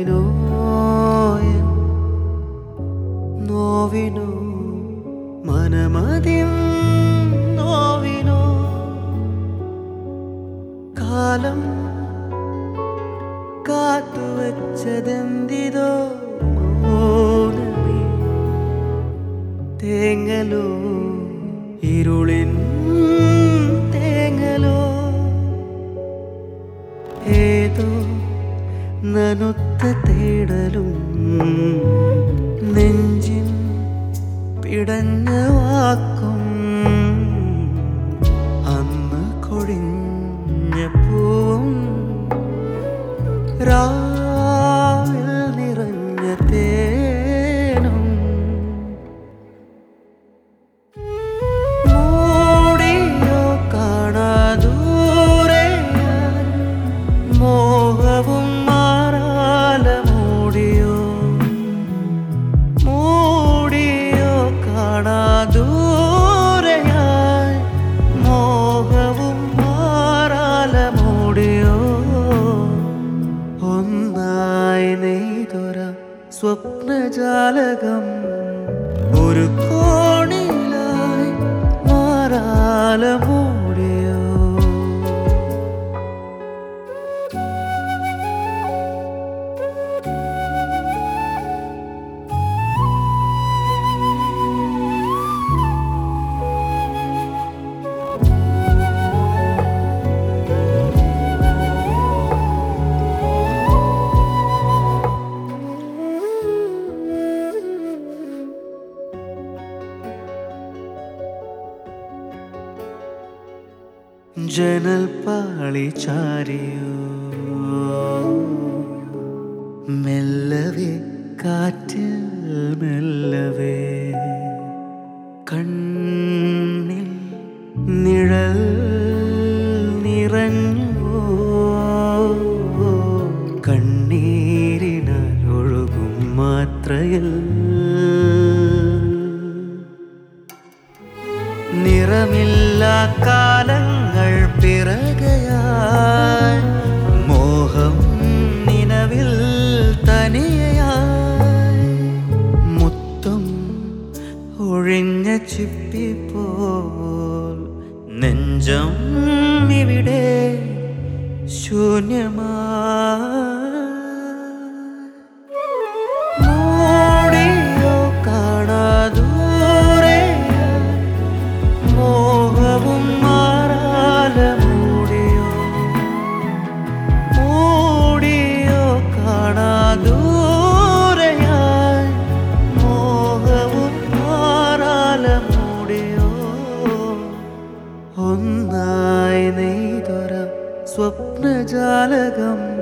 കനവിനോ N നോവിനോ മനമതിം നോവിനോ കാലം കാത്തുവച്ചതെന്തിതോ മൗനമേ തേങ്ങലോ ഇരുളിൻ തേങ്ങലോ ഏതോ നനുത്ത തേടലും നെഞ്ചിൻ പിടഞ്ഞ വാക്കും അന്ന് കൊഴിഞ്ഞ പൂവും രാവിൽ നിറഞ്ഞ തേനും മൂടിയോ കാണാദൂരെ മോഹവും മാറാല മൂടിയോ മൂടിയോ കാണാദൂരയായി മോഹവും മാറാല മൂടിയോ ഒന്നായി നെയ്തൊര സ്വപ്നജാലകം ഒരു കോണിലായി മാറാല മൂടിയോ ജനൽ പാളി ചാരിയോ മെല്ലവേ കാറ്റിൽ മെല്ലവേ കണ്ണിൽ നിഴൽ നിറഞ്ഞു കണ്ണീരിനാൽ ഒഴുകും മാത്രയിൽ നിറമില്ല കാലങ്ങൾ പിറകയായി മോഹം നിലവിൽ തനിയായി മുത്തം ഒഴിഞ്ഞ ചിപ്പി പോൽ നെഞ്ചം ഇവിടെ ശൂന്യമായി മൂടിയോ കാണാദൂരെ മോഹവും മാറാല മൂടിയോ മൂടിയോ കാണാദൂരയായി മോഹവും മാറാല മൂടിയോ ഒന്നായി നെയ്തൊര സ്വപ്നജാലകം